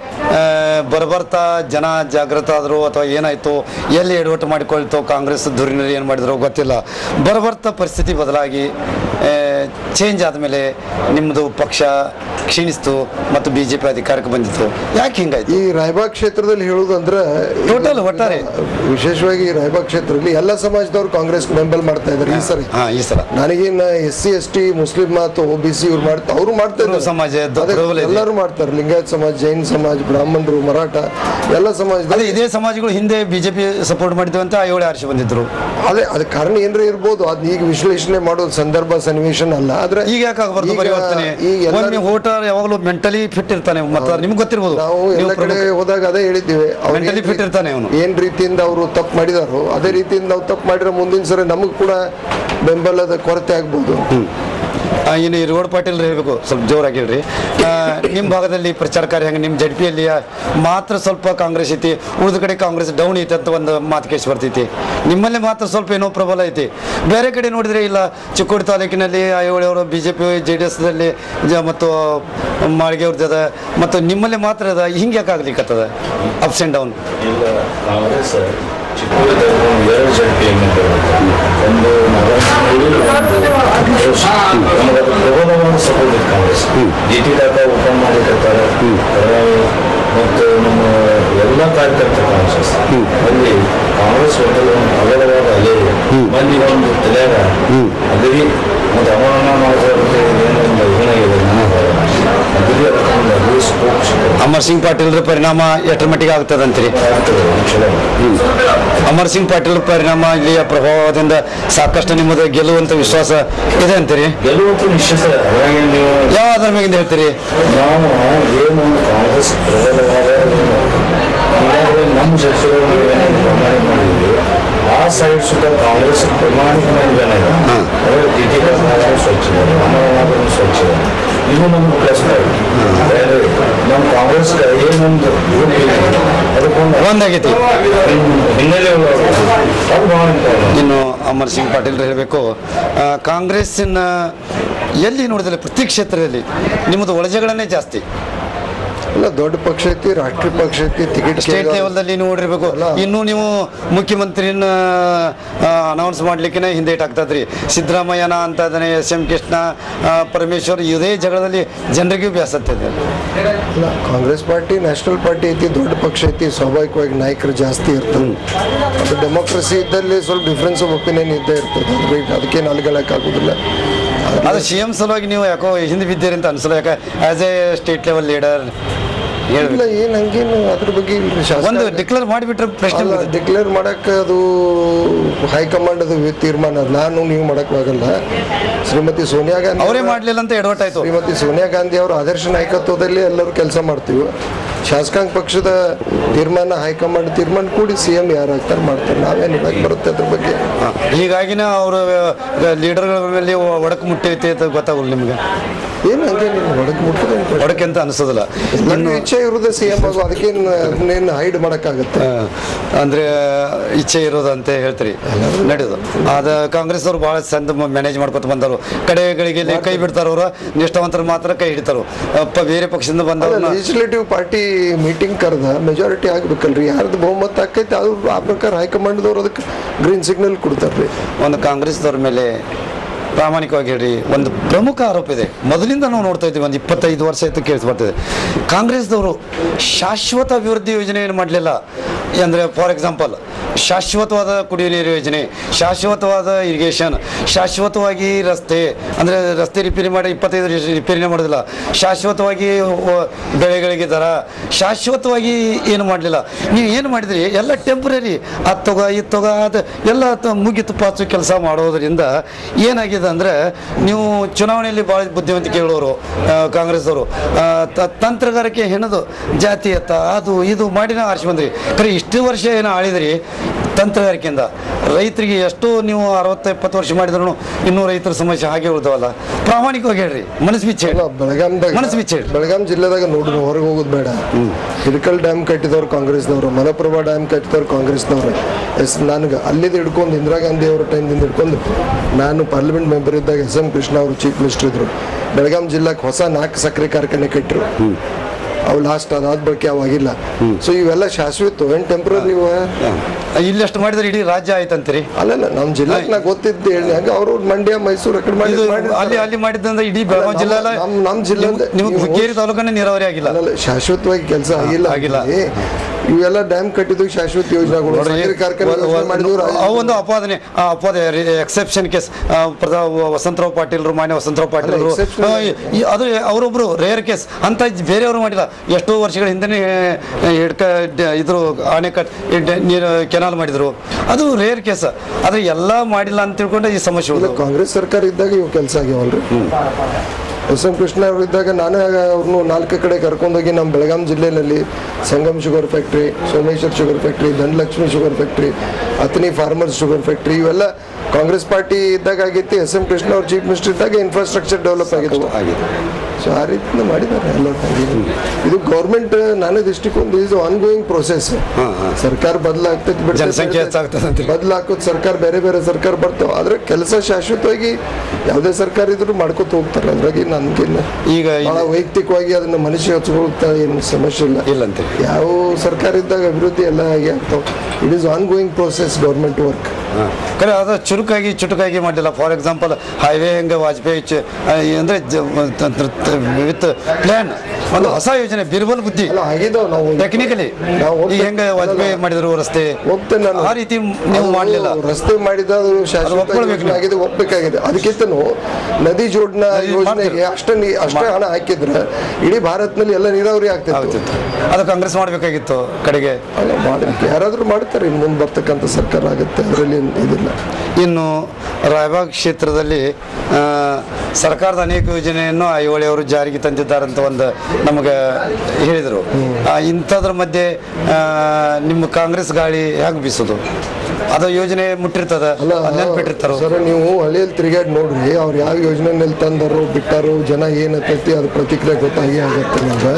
ಬರಬರ್ತಾ ಜನ ಜಾಗೃತ ಆದರು ಅಥವಾ ಏನಾಯಿತು ಎಲ್ಲಿ ಎಡವಟ್ಟು ಮಾಡಿಕೊಳ್ತು ಕಾಂಗ್ರೆಸ್ ಧುರೀಣರು ಏನು ಮಾಡಿದ್ರು ಗೊತ್ತಿಲ್ಲ ಬರಬರ್ತಾ ಪರಿಸ್ಥಿತಿ ಬದಲಾಗಿ ಚೇಂಜ್ ಆದಮೇಲೆ ನಿಮ್ಮದು ಪಕ್ಷ ಕ್ಷೀಣಿಸ್ತು ಮತ್ತು ಬಿ ಜೆ ಪಿ ಅಧಿಕಾರಕ್ಕೆ ಬಂದಿತ್ತು ಯಾಕೆ ಹಿಂಗಾಯ್ತು ಈ ರಾಯಬಾಗ್ ಕ್ಷೇತ್ರದಲ್ಲಿ ಹೇಳುವುದಂದ್ರೆ Total ಒಟ್ಟಾರೆ. ವಿಶೇಷವಾಗಿ ಈ ರಾಯಬಾಗ್ ಕ್ಷೇತ್ರದಲ್ಲಿ ಎಲ್ಲ ಸಮಾಜದವ್ರು ಕಾಂಗ್ರೆಸ್ ಬೆಂಬಲ ಮಾಡ್ತಾ ಇದ್ದಾರೆ ಈ ಸರಿ ಹಾ ಈ ಸಲ ನನಗೇನು ಎಸ್ ಸಿ ಎಸ್ ಟಿ ಮುಸ್ಲಿಂ ಮತ್ತು ಒ ಬಿ ಸಿ ಇವ್ರು ಮಾಡ್ತಾ ಅವರು ಮಾಡ್ತಾ ಇದ್ದಾರೆ ಸಮಾಜ, ದ- ಅದೇ ಪ್ರಬಲ ಇದೆ. ಎಲ್ಲರೂ ಮಾಡ್ತಾರೆ ಲಿಂಗಾಯತ್ ಸಮಾಜ ಜೈನ್ ಸಮಾಜ ಬ್ರಾಹ್ಮಣರು ಮರಾಠ ಎಲ್ಲ ಅದೇ ಸಮಾಜದಲ್ಲಿ ಇದೇ ಸಮಾಜಗಳು ಹಿಂದೆ ಬಿಜೆಪಿ ಸಪೋರ್ಟ್ ಮಾಡಿದ್ವಿ ಅಂತ ಏಳು ಆರಿಸಿ ಬಂದಿದ್ರು ಅದೇ ಅದ ಕಾರಣ ಏನ್ರ ಇರ್ಬೋದು ಅದ್ ಈಗ ವಿಶ್ಲೇಷಣೆ ಮಾಡೋದು ಸಂದರ್ಭ ಸನ್ನಿವೇಶನ ಅಲ್ಲ ಆದ್ರೆ ಈಗ ಯಾಕೆ ಆಗಬಾರ್ದು ಈಗ- ಪರಿವರ್ತನೆ ಈಗ ಎಲ್ಲರೂ- ಒಮ್ಮೆ ವೋಟರ್ ಯಾವಾಗಲೂ ಮೆಂಟಲಿ ಫಿಟ್ ಇರ್ತಾನೆ ಮತ್ತೆ ನಿಮ್ಗೆ ಗೊತ್ತಿರ್ಬೋದು ನಾವು ನೀವು ಎಲ್ಲ ಕಡೆ ಪ್ರಮುಖ- ಹೋದಾಗ ಅದೇ ಹೇಳಿದ್ದೀವಿ ಅವ್ರು Mentally ಏನ್ fit ರೀತಿ- ಇರ್ತಾನೆ ಅವ್ನು. ಏನ್ ರೀತಿಯಿಂದ ಅವರು ತಪ್ಪು ಮಾಡಿದಾರೋ ಅದೇ ರೀತಿಯಿಂದ ನಾವು ತಪ್ಪು ಮಾಡಿರೋ ಮುಂದಿನ ಸರಿ ನಮಗ್ ಕೂಡ ಬೆಂಬಲದ ಕೊರತೆ ಆಗ್ಬೋದು ಆ, ಇನ್ನು ಈ ರೋಡ್ ಪಾಟೀಲ್ ಹೇಳ್ಬೇಕು ಸ್ವಲ್ಪ ಜೋರಾಗಿ ಹೇಳ್ರಿ ಆ, ನಿಮ್ಮ ಭಾಗದಲ್ಲಿ ಪ್ರಚಾರ ಕಾರ್ಯ ಹೆಂಗೆ ನಿಮ್ಮ ಜಡ್ ಪಿಯಲ್ಲಿ ಮಾತ್ರ ಸ್ವಲ್ಪ ಕಾಂಗ್ರೆಸ್ ಐತಿ ಉಳಿದ ಕಡೆ ಕಾಂಗ್ರೆಸ್ ಡೌನ್ ಐತಿ ಅಂತ ಒಂದು ಮಾತು ಕೇಸ್ ಬರ್ತೈತಿ ನಿಮ್ಮಲ್ಲಿ ಮಾತ್ರ ಸ್ವಲ್ಪ ಏನೋ ಪ್ರಬಲ ಐತಿ ಬೇರೆ ಕಡೆ ನೋಡಿದ್ರೆ ಇಲ್ಲ ಚಿಕ್ಕೋಡಿ ತಾಲೂಕಿನಲ್ಲಿ ಐಹೊಳೆಯವರು B J P J D ಎಸ್ದಲ್ಲಿ ಮತ್ತು ಮಾಳಿಗೆ ಅವ್ರದ್ದು ಅದ ಮತ್ತು ನಿಮ್ಮಲ್ಲಿ ಮಾತ್ರ ಅದ ಹಿಂಗೆ ಯಾಕೆ ಆಗ್ಲಿಕ್ಕತ್ತದ ಅಪ್ಸ್ ಆ್ಯಂಡ್ ಡೌನ್ ಇಲ್ಲ ಕಾಂಗ್ರೆಸ್ ಚಿಕ್ಕೂರಲ್ಲಿ ಒಂದು ಎರಡು ಜಂಟಿಯನ್ನು ಒಂದು ನಮಗೆ ಪ್ರಬಲವಾದ ಸಪೋರ್ಟ್ ಇದೆ ಕಾಂಗ್ರೆಸ್ ಡಿ ಟಿ ದಾಕ ಓಪನ್ ಮಾಡಿರ್ತಾರೆ ಮತ್ತು ನಮ್ಮ ಎಲ್ಲ ಕಾರ್ಯಕರ್ತರ ಕಾಂಗ್ರೆಸ್ ಅಲ್ಲಿ ಕಾಂಗ್ರೆಸ್ ಒಟ್ಟಲ್ಲಿ ಒಂದು ಪ್ರಬಲವಾದ ಅಲೆ ಇದೆ ಮಂದಿ ಒಂದು ತಲೆಯಾಗ ಅಗದಿ ಮತ್ತು ಅವಮಾನ ಮಾಡೋದ್ರಲ್ಲಿ ಏನೊಂದು ಏನಾಗಿದೆ ಅಗದಿ ಅದಕ್ಕೆ ಒಂದು ಅಗದಿ ಸ್ಕೋಪ್ ಸಿಗುತ್ತೆ ಅಮರ್ ಸಿಂಗ್ ಪಾಟೀಲ್ರ ಪರಿಣಾಮ ಎಷ್ಟರ ಮಟ್ಟಿಗೆ ಆಗ್ತದಂತೀರಿ ಆಗ್ತದೆ ಚಲೋ ಅಮರ್ ಸಿಂಗ್ ಪಾಟೀಲ್ ಪರಿಣಾಮ ಇಲ್ಲಿಯ ಪ್ರಭಾವದಿಂದ ಸಾಕಷ್ಟು ನಿಮ್ಮದು ಗೆಲ್ಲುವಂತ ವಿಶ್ವಾಸ ಇದೆ ಅಂತೀರಿ ಗೆಲುವಂತೂ ನಿಶ್ಚಿತ ಅದ್ರಾಗೆ ನೀವು ಯಾವ ಆಧಾರ ಮ್ಯಾಗಿಂದ ಹೇಳ್ತೀರಿ ನಾವು ಏನು ಕಾಂಗ್ರೆಸ್ ಪ್ರಬಲವಾದ ಈಗಾಗಲೇ ನಮ್ಮ ಸಚಿವರು ಏನೇನು ಪ್ರಮಾಣಿಕ ಮಾಡಿದ್ವಿ ಆ ಸೈಡ್ ಸುತ್ತ ಕಾಂಗ್ರೆಸ್ ಪ್ರಮಾಣಿಕವಾಗಿ ಏನಿದೆ ಅದೇ ಡಿ ಟಿ ಸ್ವಚ್ಛ ಇದೆ ಅಮರನಾಥನು ಸ್ವಚ್ಛ ಇದೆ ಇದು ನಮ್ಗೆ ಪ್ಲಸ್ ನಮ್ಮ ಕಾಂಗ್ರೆಸ್ ಏನೊಂದು ಗ್ರೂಪ್ ಇದೆ ಅದಕ್ಕೊಂದು ಒಂದಾಗೈತಿ ಹಿನ್ನೆಲೆ ಅದು ಭಾಳ ಇಂಪಾರ್ಟೆಂಟ್ ಇನ್ನು ಅಮರ್ ಸಿಂಗ್ ಪಾಟೀಲ್ ಹೇಳಬೇಕು ಕಾಂಗ್ರೆಸ್ಸಿನ ಎಲ್ಲಿ ನೋಡಿದ್ರೆ ಪ್ರತಿ ಕ್ಷೇತ್ರದಲ್ಲಿ ನಿಮ್ಮದು ಒಳಜಗಳನ್ನೇ ಜಾಸ್ತಿ ಇಲ್ಲ ದೊಡ್ಡ ಪಕ್ಷ ಐತಿ ರಾಷ್ಟ್ರೀಯ ಪಕ್ಷ ಐತಿ ಟಿಕೆಟ್ ಸ್ಟೇಟ್ ಲೆವೆಲ್ದಲ್ಲಿ ನೋಡಿರ್ಬೇಕು ಅಲ್ಲ. ಇನ್ನು ನೀವು ಮುಖ್ಯಮಂತ್ರಿನ ಅನೌನ್ಸ್ ಮಾಡ್ಲಿಕ್ಕೆ ಹಿಂದೆ ಇಟ್ಟಾಗ್ತದ್ರಿ ಸಿದ್ದರಾಮಯ್ಯನ ಅಂತ ಇದ್ದಾನೆ ಎಸ್ ಎಂ ಕೃಷ್ಣ ಆ, ಪರಮೇಶ್ವರ್ ಇದೇ ಜಗಳದಲ್ಲಿ ಜನರಿಗೂ ಬೇಸತ್ತಿದೆ ಇಲ್ಲ ಕಾಂಗ್ರೆಸ್ ಪಾರ್ಟಿ ನ್ಯಾಷನಲ್ ಪಾರ್ಟಿ ಐತಿ ದೊಡ್ಡ ಪಕ್ಷ ಐತಿ ಸ್ವಾಭಾವಿಕವಾಗಿ ನಾಯಕರು ಜಾಸ್ತಿ ಇರ್ತಾರೆ ಅದು ಡೆಮೋಕ್ರಸಿ ಇದ್ದಲ್ಲಿ ಸ್ವಲ್ಪ ಡಿಫ್ರೆನ್ಸ್ ಆಫ್ ಒಪಿನಿಯನ್ ಇದ್ದೇ ಇರ್ತದೆ ಅದ್ರಲ್ಲಿ ಅದಕ್ಕೇನು ಅಲ್ಗಳಕ್ಕಾಗೋದಿಲ್ಲ ಅದು ಸಿ ಎಂ ಸಲುವಾಗಿ ನೀವು ಯಾಕೋ ಹಿಂದೆ ಬಿದ್ದೀರಿ ಅಂತ ಅನ್ಸಲ್ಲ ಯಾಕೆ as a state level leader ಇಲ್ಲ ಹೇಳ್ಬೇಕು ಏನು ಹಂಗೇನು ಅದ್ರ ಬಗ್ಗೆ ಇಲ್ರಿ ಶಾಸಕ ಒಂದು ಡಿಕ್ಲೇರ್ ಮಾಡಿಬಿಟ್ರೆ ಪ್ರಶ್ನೆ ಅಲ್ಲ ಬರುತ್ತೆ. ಡಿಕ್ಲೇರ್ ಮಾಡಕ್ಕೆ ಅದು ಹೈಕಮಾಂಡ್ ಅದು ತೀರ್ಮಾನ ಅದ್ ನಾನು ನೀವು ಮಾಡೋಕ್ಕಾಗಲ್ಲ ಶ್ರೀಮತಿ ಸೋನಿಯಾ ಗಾಂಧಿ ಅವರೇ ಅವರ- ಮಾಡಲಿಲ್ಲ ಅಂತ ಎಡವಟ್ಟಾಯ್ತು ಶ್ರೀಮತಿ ಸೋನಿಯಾ ಗಾಂಧಿ ಅವರ ಆದರ್ಶ ನಾಯಕತ್ವದಲ್ಲಿ ಎಲ್ಲರೂ ಕೆಲಸ ಮಾಡ್ತೀವಿ ಶಾಸಕಾಂಗ ಪಕ್ಷದ ತೀರ್ಮಾನ ಹೈಕಮಾಂಡ್ ತೀರ್ಮಾನ ಕೂಡಿ ಸಿ ಎಂ ಯಾರು ಆಗ್ತಾರೆ ಮಾಡ್ತಾರೆ ನಾವೇನು ಹೇಳಕ್ ಬರುತ್ತೆ ಅದ್ರ ಬಗ್ಗೆ ಹೀಗಾಗಿನ ಅವರ ಲೀಡರ್ಗಳ ಮೇಲೆ ಒಡಕು ಮುಟ್ಟೈತೆ ಅಂತ ಗೊತ್ತಾಗಲ್ಲ ನಿಮ್ಗೆ ಏನು ಹಂಗೆ ನೀನು ಹೊಡಕ್ ಮುಟ್ಟಿದ್ರೆ ಒಡಕೆ ಅಂತ ಅನಿಸೋದಿಲ್ಲ ನನ್ನ ಇಚ್ಛೆ ಇರೋದೇ ಸಿ ಎಂ ಆಗೋ ಅದಕ್ಕೇನು ಅದನ್ನೇನು ಹೈಡ್ ಮಾಡೋಕ್ಕಾಗತ್ತೆ ಆ, ಅಂದ್ರೆ ಇಚ್ಛೆ ಇರೋದು ಅಂತ ಹೇಳ್ತೀರಿ ನಡೆಯೋದು ಅದ ಕಾಂಗ್ರೆಸ್ ಅವರು ಭಾಳ ಚಂದ ಮ್ಯಾನೇಜ್ ಮಾಡ್ಕೊತ ಬಂದರು ಕಡೆಗಳಿಗೆ ಇಲ್ಲಿ ಕೈ ಬಿಡ್ತಾರ ಅವರು ನಿಷ್ಠಾವಂತರು ಮಾತ್ರ ಕೈ ಹಿಡಿತಾರು ಅಪ್ಪ ಬೇರೆ ಪಕ್ಷದಿಂದ ಬಂದವ್ರನ್ನ ಲೆಜಿಸ್ಲೇಟಿವ್ ಪಾರ್ಟಿ ಮೀಟಿಂಗ್ ಕರೆದ ಮೆಜಾರಿಟಿ ಆಗ್ಬೇಕಲ್ರಿ ಯಾರ್ದು ಬಹುಮತ ಆಕೈತೆ ಅದು ಆ ಪ್ರಕಾರ ಹೈಕಮಾಂಡ್ದವ್ರು ಅದಕ್ಕೆ ಗ್ರೀನ್ ಸಿಗ್ನಲ್ ಕೊಡ್ತಾರ್ರಿ ಒಂದು ಕಾಂಗ್ರೆಸ್ದವ್ರ ಮೇಲೆ ಪ್ರಾಮಾಣಿಕವಾಗಿ ಹೇಳ್ರಿ ಒಂದು ಪ್ರಮುಖ ಆರೋಪ ಇದೆ ಮೊದಲಿಂದ ನಾವು ನೋಡ್ತಾ ಇದ್ದೀವಿ ಒಂದು ಇಪ್ಪತ್ತೈದು ವರ್ಷ ಆಯ್ತು ಕೇಳಿಸ್ ಬರ್ತಿದೆ ಕಾಂಗ್ರೆಸ್ದವರು ಶಾಶ್ವತ ಅಭಿವೃದ್ಧಿ ಯೋಜನೆಯನ್ನು ಮಾಡಲಿಲ್ಲ ಅಂದರೆ ಫಾರ್ ಎಕ್ಸಾಂಪಲ್ ಶಾಶ್ವತವಾದ ಕುಡಿಯುವ ನೀರು ಯೋಜನೆ ಶಾಶ್ವತವಾದ ಇರಿಗೇಷನ್ ಶಾಶ್ವತವಾಗಿ ರಸ್ತೆ ಅಂದರೆ ರಸ್ತೆ ರಿಪೇರಿ ಮಾಡಿ ಇಪ್ಪತ್ತೈದು ವರ್ಷ ರಿಪೇರಿನೇ ಮಾಡೋದಿಲ್ಲ ಶಾಶ್ವತವಾಗಿ ವ- ಬೆಳೆಗಳಿಗೆ ದರ ಶಾಶ್ವತವಾಗಿ ಏನು ಮಾಡಲಿಲ್ಲ ನೀವು ಏನು ಮಾಡಿದ್ರಿ ಎಲ್ಲ ಟೆಂಪ್ರರಿ ಅದು ತಗೋ ಇದು ತಗೋ ಅದು ಎಲ್ಲ ತ- ಮುಗಿತು ಪಾಚು ಕೆಲಸ ಮಾಡೋದ್ರಿಂದ ಏನಾಗಿದೆ ಅಂದರೆ ನೀವು ಚುನಾವಣೆಯಲ್ಲಿ ಭಾಳ ಬುದ್ಧಿವಂತಿಕೆ ಹೇಳೋರು ಆ, ಕಾಂಗ್ರೆಸ್ದವರು ಆ, ತ- ತಂತ್ರಗಾರಿಕೆ ಹೆಣದು ಜಾತೀಯತ ಅದು ಇದು ಮಾಡಿನ ಆರಿಸಿ ಬಂದ್ರಿ ಖರೆ ಇಷ್ಟು ವರ್ಷ ಏನು ಆಳಿದ್ರಿ ತಂತ್ರಗಾರಿಕೆಯಿಂದ ರೈತರಿಗೆ ಎಷ್ಟೋ ನೀವು ಅರವತ್ತು ಎಪ್ಪತ್ತು ವರ್ಷ ಮಾಡಿದ್ರು ಇನ್ನೂ ರೈತರ ಸಮಸ್ಯೆ ಹಾಗೆ ಉಳಿದವಲ್ಲ ಪ್ರಾಮಾಣಿಕವಾಗಿ ಹೇಳ್ರಿ ಮನಸ್ಸು ಬಿಚ್ಚಿ ಅಲ್ಲ ಹೇಳಿ ಬೆಳಗಾಂದಾಗ ಮನಸ್ಸು ಬಿಚ್ಚಿ ಹೇಳ್ರಿ ಬೆಳಗಾಂ ಜಿಲ್ಲೆದಾಗ ನೋಡ್ರಿ ಹೊರಗೆ ಹೋಗೋದು ಬೇಡ ಹಿಡಕಲ್ ಡ್ಯಾಮ್ ಕಟ್ಟಿದವ್ರು ಕಾಂಗ್ರೆಸ್ನವ್ರು ಮಲಪ್ರಭಾ ಡ್ಯಾಮ್ ಕಟ್ಟಿದವ್ರು ಕಾಂಗ್ರೆಸ್ನವ್ರು ಎಸ್ ನನಗೆ ಅಲ್ಲಿದ್ದು ಹಿಡ್ಕೊಂಡು ಇಂದಿರಾ ಗಾಂಧಿ ಅವರ ಟೈಮ್ದಿಂದ ಹಿಡ್ಕೊಂಡು ನಾನು ಪಾರ್ಲಿಮೆಂಟ್ ಮೆಂಬರ್ ಇದ್ದಾಗ ಎಸ್ ಎಂ ಕೃಷ್ಣ ಅವರು ಚೀಫ್ ಮಿನಿಸ್ಟರ್ ಇದ್ರು ಬೆಳಗಾಂ ಜಿಲ್ಲಾಕ್ ಹೊಸ ನಾಲ್ಕು ಸಕ್ಕರೆ ಕಾರ್ಖಾನೆ ಕಟ್ಟರು ಅವು ಲಾಸ್ಟ್ ಅದಾದ ಬಳಕೆ ಅವಾಗಿಲ್ಲ ಸೊ ಇವೆಲ್ಲ ಶಾಶ್ವತ ಏನು ಟೆಂಪ್ರರಿ ಇಲ್ಲಷ್ಟು ಮಾಡಿದ್ರೆ ಇಡೀ ರಾಜ್ಯ ಆಯ್ತಂತೀರಿ ಅಲ್ಲಲ್ಲ ನಮ್ಮ ಜಿಲ್ಲಾಕ್ ನಾ ಗೊತ್ತಿದ್ದು ಹೇಳಿ ಹಂಗೆ ಅವರು ಮಂಡ್ಯ ಮೈಸೂರು ಆ ಕಡೆ ಮಾಡಿ ಇದು ಮಾಡಿರ್ತಾರೆ. ಅಲ್ಲಿ ಅಲ್ಲಿ ಮಾಡಿದ್ದಂದ್ರೆ ಇಡೀ ಬೆಳಗಾವಿ ಜಿಲ್ಲೆ ಎಲ್ಲ ನಮ್ಮ- ನಮ್ಮ ಜಿಲ್ಲೆ ನಿಮ್ಗೆ- ನಿಮ್ಗೆ ನೀವು- ಹುಕ್ಕೇರಿ ತಾಲೂಕನ್ನ ನೀರಾವರಿ ಆಗಿಲ್ಲ ಅಲ್ಲಲ್ಲ ಶಾಶ್ವತವಾಗಿ ಕೆಲಸ ಆಗಿಲ್ಲ ಆಗಿಲ್ಲ. ಅಲ್ಲಿ. ಇವೆಲ್ಲ ಡ್ಯಾಮ್ ಕಟ್ಟಿದ್ದು ಶಾಶ್ವತ ಯೋಜನೆಗಳು ನೋಡ್ರಿ, ಸಕ್ಕರೆ ಕಾರ್ಖಾನೆ ಒಂದ್- ಯೋಜನೆ ಒಂದ್- ಮಾಡಿದ್ರು ಅವು ಒಂದು ಅಪಾದನೆ ಆ ಅಪಾದೆ ಎಕ್ಸೆಪ್ಷನ್ ಕೇಸ್ ಪ್ರಧಾ ವಸಂತರಾವ್ ಪಾಟೀಲ್ರು ಮಾನ್ಯ ವಸಂತರಾವ್ ಪಾಟೀಲ್ರು exception ಆ, ಈ- ಅದು ಅವರೊಬ್ರು ರೇರ್ ಕೇಸ್ ಅಂತ ಬೇರೆಯವರು ಮಾಡಿಲ್ಲ ಎಷ್ಟೋ ವರ್ಷಗಳ ಹಿಂದೆನೇ ಹಿಡ್ಕ ಡ- ಇದ್ರು ಅಣೆಕಟ್ ಈ ಡ- ನೀರು ಕೆನಾಲ್ ಮಾಡಿದ್ರು ಅದು ರೇರ್ ಕೇಸ್ ಆದ್ರೆ ಎಲ್ಲ ಮಾಡಿಲ್ಲ ಅಂತ ತಿಳ್ಕೊಂಡೆ ಈ ಸಮಸ್ಯೆ ಇಲ್ಲ ಉಳಿದು ಕಾಂಗ್ರೆಸ್ ಸರ್ಕಾರ ಇದ್ದಾಗ ಇವು ಕೆಲಸ ಆಗ್ಯಾವಲ್ರಿ ಎಸ್ ಎಂ ಕೃಷ್ಣ ಅವರು ಇದ್ದಾಗ ನಾನೇ ಅವ್ರನ್ನು ನಾಲ್ಕು ಕಡೆ ಕರ್ಕೊಂಡೋಗಿ ನಮ್ಮ ಬೆಳಗಾಂ ಜಿಲ್ಲೆಯಲ್ಲಿ Sangam sugar factory Someshwar sugar factory Dhanalakshmi sugar factory Athani farmers sugar factory ಇವೆಲ್ಲ ಕಾಂಗ್ರೆಸ್ ಪಾರ್ಟಿ ಇದ್ದಾಗ ಆಗೈತಿ ಎಸ್ ಎಂ ಕೃಷ್ಣ ಅವ್ರು ಚೀಫ್ ಮಿನಿಸ್ಟರ್ ಇದ್ದಾಗ ಇನ್ಫ್ರಾಸ್ಟ್ರಕ್ಚರ್ ಡೆವಲಪ್ ಆಗಿತ್ತು ಆಗಿದೆ ಸೊ ಆ ರೀತಿ ಮಾಡಿದ್ದಾರೆ ಎಲ್ಲ ಇದು ಗೌರ್ಮೆಂಟ್ ನನ್ನ ದೃಷ್ಟಿಕೋನ ಇಸ್ ಆನ್ ಗೋಯಿಂಗ್ ಪ್ರೊಸೆಸ್ ಸರ್ಕಾರ ಬದಲಾಗ್ತೈತಿ ಬಿಡ್ತೈತಿ, ಜನಸಂಖ್ಯೆ ಹೆಚ್ಚಾಗ್ತದೆ ಅಂತೀರಿ. ಬದಲಾಕೋದು ಸರ್ಕಾರ ಬೇರೆ ಬೇರೆ ಸರ್ಕಾರ ಬರ್ತಾವ ಆದ್ರೆ ಕೆಲಸ ಶಾಶ್ವತವಾಗಿ ಯಾವುದೇ ಸರ್ಕಾರ ಇದ್ರು ಮಾಡ್ಕೊತ ಹೋಗ್ತಾರೆ ಅದ್ರಾಗಿ ನನ್ಗೇನು ಈಗ ಬಹಳ ಇಲ್ಲಿ- ವೈಯಕ್ತಿಕವಾಗಿ ಅದನ್ನ ಮನುಷ್ಯ ಹಚ್ಕೊಳ್ತಾ ಏನು ಸಮಸ್ಯೆ ಇಲ್ಲ ಇಲ್ಲ ಅಂತೀರಿ ಯಾವ ಸರ್ಕಾರ ಇದ್ದಾಗ ಅಭಿವೃದ್ಧಿ ಎಲ್ಲ ಹಾಗೆ ಆಗ್ತಾವ it is ongoing process government work ಕರೆ ಅದು ಚುರುಕಾಗಿ ಚುಟುಕಾಗಿ ಮಾಡಿಲ್ಲ ಫಾರ್ ಎಕ್ಸಾಂಪಲ್ ಹೈವೇ ಹೆಂಗೆ ವಾಜಪೇಯಿ ಚ- ಆ, ಅಂದ್ರೆ ವಿತ್ ಪ್ಲಾನ್ ಒಂದು ಹೊಸ ಯೋಜನೆ ಬಿರ್ಬಲ್ ಬುದ್ಧಿ ಅಲ್ಲ ಆಗಿದಾವ ನಾವು ಟೆಕ್ನಿಕಲಿ ನಾವು ಹೋಗ್ತೇ- ಈಗ ಹೆಂಗೆ ವಾಜಪೇಯಿ ಮಾಡಿದ್ರು ರಸ್ತೆ ಹೋಗ್ತೇನೆ ನಾನು ಆ ರೀತಿ ನೀವು ಅದು ಮಾಡಲಿಲ್ಲ ರಸ್ತೆ ಮಾಡಿದ ಅದು ಶಾಶ್ವತ ಒಪ್ಕೊಳ್ಬೇಕು ಯೋಜನೆ ಆಗಿದೆ ಒಪ್ಬೇಕಾಗಿದೆ ಅದಕ್ಕಿಂತನೂ ನದಿ ಜೋಡಣಾ ನದಿ ಯೋಜನೆಗೆ ಮಾಡ್ತೀವಿ. ಅಷ್ಟೇ ನೀ ಅಷ್ಟೇ ಹಣ ಹಾಕಿದ್ರೆ ಇಡೀ ಭಾರತದಲ್ಲಿ ಎಲ್ಲ ನೀರಾವರಿ ಆಗ್ತಿತ್ತು ಆಗ್ತಿತ್ತು ಅದು ಕಾಂಗ್ರೆಸ್ ಮಾಡಬೇಕಾಗಿತ್ತು ಕಡೆಗೆ ಅಲ್ಲ ಮಾಡಲಿಕ್ಕೆ ಯಾರಾದ್ರೂ ಮಾಡ್ತಾರೆ ಇನ್ನು ಮುಂದೆ ಬರ್ತಕ್ಕಂಥ ಸರ್ಕಾರ ಆಗುತ್ತೆ ಅದರಲ್ಲಿ ಏನ್ ಇದಿಲ್ಲ ಇನ್ನು ರಾಯಬಾಗ್ ಕ್ಷೇತ್ರದಲ್ಲಿ ಆ, ಸರ್ಕಾರದ ಅನೇಕ ಯೋಜನೆಯನ್ನು ಐಹೊಳೆ ಅವರು ಜಾರಿಗೆ ತಂದಿದ್ದಾರಂತ ಒಂದು ನಮಗೆ ಹೇಳಿದರು ಆ, ಇಂಥದ್ರ ಮಧ್ಯೆ ಆ, ನಿಮ್ಮ ಕಾಂಗ್ರೆಸ್ ಗಾಳಿ ಹೇಗೆ ಬೀಸೋದು ಅದು ಯೋಜನೆ ಮುಟ್ಟಿರ್ತದ ಅಲ್ಲ ನೆನ್ಪಿಟ್ಟಿರ್ತಾರೋ ಸರ್ ನೀವು ಹಳ್ಳಿಯಲ್ಲಿ ತಿರುಗಾಡಿ ನೋಡ್ರಿ ಅವ್ರು ಯಾವ ಯೋಜನೆಯಲ್ಲಿ ತಂದರು ಬಿಟ್ಟಾರು ಜನ ಏನತ್ತೈತಿ ಅದು ಪ್ರತಿಕ್ರಿಯೆ ಗೊತ್ತಾಗಿ ಆಗುತ್ತೆ ನಿಮ್ಗೆ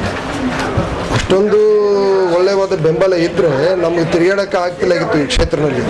ಅಷ್ಟೊಂದು ಒಳ್ಳೆಯವಾದ ಬೆಂಬಲ ಇದ್ರೆ ನಮ್ಗೆ ತಿರುಗಾಡಕ್ಕೆ ಆಗ್ತಿಲ್ಲ ಆಗಿತ್ತು ಈ ಕ್ಷೇತ್ರದಲ್ಲಿ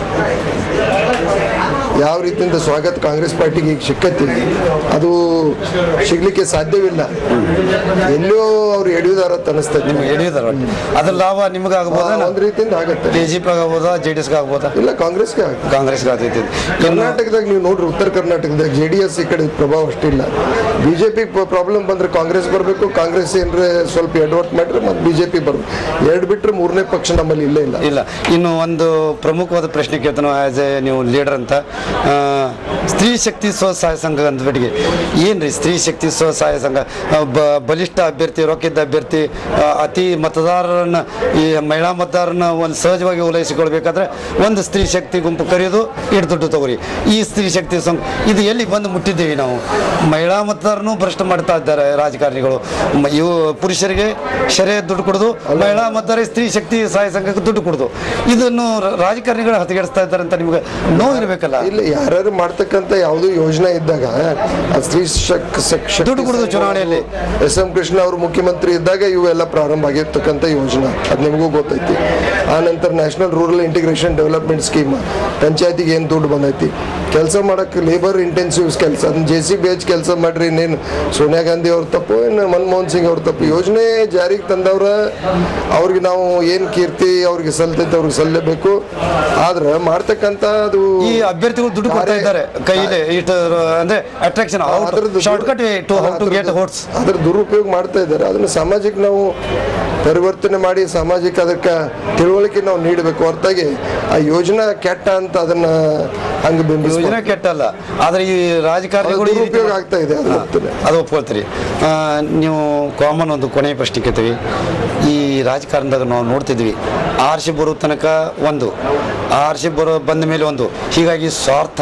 ಯಾವ ರೀತಿಯಿಂದ ಸ್ವಾಗತ ಕಾಂಗ್ರೆಸ್ ಪಾರ್ಟಿಗೆ ಈಗ ಸಿಕ್ಕತ್ತಿ ಅದು ಸಿಗ್ಲಿಕ್ಕೆ ಸಾಧ್ಯವಿಲ್ಲ ಎಲ್ಲೋ ಅವ್ರು ಎಳೆಯುದಾರ ಅಂತ ಅನಿಸ್ತದೆ ನಿಮ್ಗೆ ಹಿಡಿಯುತ್ತಾರ ಅದ್ರ ಲಾಭ ನಿಮ್ಗೆ ಆಗ್ಬೋದಾ ಒಂದ್ ರೀತಿಯಿಂದ ಆಗತ್ತೆ ಕೆ ಜಿ ಪಿ ಆಗ್ಬೋದಾ ಜೆ ಡಿ ಎಸ್ಗೆ ಆಗ್ಬೋದಾ ಇಲ್ಲ ಕಾಂಗ್ರೆಸ್ಗೆ ಆಗುತ್ತೆ ಕಾಂಗ್ರೆಸ್ಗೆ ಆಗ್ತೈತಿ ಇನ್ನು ಕರ್ನಾಟಕದಾಗ ನೀವು ನೋಡ್ರಿ ಉತ್ತರ ಕರ್ನಾಟಕದಾಗ ಜೆ ಡಿ ಎಸ್ ಈ ಕಡೆ ಪ್ರಭಾವ ಅಷ್ಟಿಲ್ಲ ಬಿಜೆಪಿ ಪ್ರಾಬ್ಲಮ್ ಬಂದ್ರೆ ಕಾಂಗ್ರೆಸ್ ಬರಬೇಕು ಕಾಂಗ್ರೆಸ್ ಏನ್ರೆ ಸ್ವಲ್ಪ ಎಡವಟ್ ಮಾಡ್ರೆ ಮತ್ತೆ ಬಿಜೆಪಿ ಬರ್ಬೇಕು ಎರಡು ಬಿಟ್ರೆ ಮೂರನೇ ಪಕ್ಷ ನಮ್ಮಲ್ಲಿ ಇಲ್ಲೇ ಇಲ್ಲ ಇಲ್ಲ ಇನ್ನು ಒಂದು ಪ್ರಮುಖವಾದ ಪ್ರಶ್ನೆ ಕೇಳ್ತಾನೆ ಆಸ್ ಎ ನೀವು ಲೀಡರ್ ಅಂತ ಆ, ಸ್ತ್ರೀ ಶಕ್ತಿ ಸ್ವಸಹಾಯ ಸಂಘ ಅಂದ್ಬಿಟ್ಟಿಗೆ ಏನ್ರಿ ಸ್ತ್ರೀ ಶಕ್ತಿ ಸ್ವಸಹಾಯ ಸಂಘ ಆ, ಬ- ಬಲಿಷ್ಠ ಅಭ್ಯರ್ಥಿ ರೊಕ್ಕಿದ್ದ ಅಭ್ಯರ್ಥಿ ಆ, ಅತಿ ಮತದಾರರನ್ನ ಈ ಮಹಿಳಾ ಮತದಾರರನ್ನ ಒಂದು ಸಹಜವಾಗಿ ಓಲೈಸಿಕೊಳ್ಬೇಕಾದ್ರೆ ಒಂದು ಸ್ತ್ರೀ ಶಕ್ತಿ ಗುಂಪು ಕರೆಯೋದು ಇಟ್ಟು ದುಡ್ಡು ತಗೋರಿ ಈ ಸ್ತ್ರೀ ಶಕ್ತಿ ಸಂಘ ಇದು ಎಲ್ಲಿ ಬಂದು ಮುಟ್ಟಿದ್ದೇವೆ ನಾವು ಮಹಿಳಾ ಮತದಾರನು ಭ್ರಷ್ಟ ಮಾಡ್ತಾ ಇದ್ದಾರೆ ರಾಜಕಾರಣಿಗಳು ಮ- ಇವು ಪುರುಷರಿಗೆ ಶರೀರ ದುಡ್ಡು ಕೊಡೋದು ಮಹಿಳಾ ಮತದಾರ ಸ್ತ್ರೀ ಶಕ್ತಿ ಸಹಾಯ ಸಂಘಕ್ಕೆ ದುಡ್ಡು ಕೊಡೋದು ಇದನ್ನು ರ- ರಾಜಕಾರಣಿಗಳು ಹತಗೆಡಿಸ್ತಾ ಇದ್ದಾರೆ ಅಂತ ನಿಮ್ಗೆ ನೋವು ಇರಬೇಕಲ್ಲ ಇಲ್ಲ ಯಾರ್ಯಾರು ಮಾಡ್ತಕ್ಕಂಥ ಯಾವುದೋ ಯೋಜನೆ ಇದ್ದಾಗ ಆ ಸ್ತ್ರೀ ಶಕ್ ಶಕ್- ಶಕ್ತಿ ದುಡ್ಡು ಕೊಡೋದು ಚುನಾವಣೆಯಲ್ಲಿ. ಎಸ್ ಎಂ ಕೃಷ್ಣ ಅವರು ಮುಖ್ಯಮಂತ್ರಿ ಇದ್ದಾಗ ಇವೆಲ್ಲ ಪ್ರಾರಂಭ ಆಗಿರ್ತಕ್ಕಂಥ ಯೋಜನೆ ಅದು ನಿಮಗೂ ಗೊತ್ತೈತಿ ಆ ನಂತರ national rural integration development scheme ಪಂಚಾಯತಿಗೆ ಏನು ದುಡ್ಡು ಬಂದೈತಿ ಕೆಲಸ ಮಾಡಕ್ಕೆ ಲೇಬರ್ ಇಂಟೆನ್ಸಿವ್ ಕೆಲಸ ಅದನ್ನ ಜೆ ಸಿ ಬಿ ಎಚ್ ಕೆಲಸ ಮಾಡ್ರಿ ಇನ್ನೇನು ಸೋನಿಯಾ ಗಾಂಧಿ ಅವ್ರ ತಪ್ಪು ಏನು ಮನಮೋಹನ್ ಸಿಂಗ್ ಅವ್ರ ತಪ್ಪು ಯೋಜನೆ ಜಾರಿಗೆ ತಂದವ್ರ ಅವ್ರಿಗೆ ನಾವು ಏನು ಕೀರ್ತಿ ಅವ್ರಿಗೆ ಸಲ್ತೈತೆ ಅವ್ರಿಗೆ ಸಲ್ಲಬೇಕು ಆದ್ರೆ ಮಾಡ್ತಕ್ಕಂಥ ಅದು ಈ ಅಭ್ಯರ್ಥಿಗಳು ದುಡ್ಡು ಕೊಡ್ತಾ ಇದ್ದಾರೆ ಕೈಲಿ ಇಟ್ಟು ಅಂದ್ರೆ ಅಟ್ರಾಕ್ಷನ್ ಅದ್ರದ್ದು shortcut to how to get ಅದ್ರದ್ದು- ಹೋಟ್ಸ್ ಅದ್ರ ದುರುಪಯೋಗ ಮಾಡ್ತಾ ಇದ್ದಾರೆ ಅದನ್ನ ಸಮಾಜಕ್ಕೆ ನಾವು ಪರಿವರ್ತನೆ ಮಾಡಿ ಸಮಾಜಕ್ಕೆ ಅದಕ್ಕೆ ತಿಳುವಳಿಕೆ ನಾವು ನೀಡಬೇಕು ಹೊರತಾಗಿ ಆ ಯೋಜನಾ ಕೆಟ್ಟ ಅಂತ ಅದನ್ನ ಹಂಗೆ ಬಿಂಬಿಸ ಯೋಜನೆ ಕೆಟ್ಟಲ್ಲ ಆದ್ರೆ ಈ ರಾಜಕಾರಣಿಗಳು ಈ ರೀತಿ ದುರುಪಯೋಗ ಆಗ್ತಾ ಇದೆ ಅದು ಗೊತ್ತಿದೆ ಅದು ಒಪ್ಕೊಳ್ತೀರಿ ಆ, ನೀವು ಕಾಮನ್ ಒಂದು ಕೊನೆಯ ಪ್ರಶ್ನೆ ಕೇಳ್ತೀವಿ ಈ ರಾಜಕಾರಣದಾಗ ನಾವು ನೋಡ್ತಿದ್ವಿ ಆರ್ಸಿ ಬರೋ ತನಕ ಒಂದು ಆರ್ಸಿ ಬರೋ ಬಂದ ಮೇಲೆ ಒಂದು ಹೀಗಾಗಿ ಸ್ವಾರ್ಥ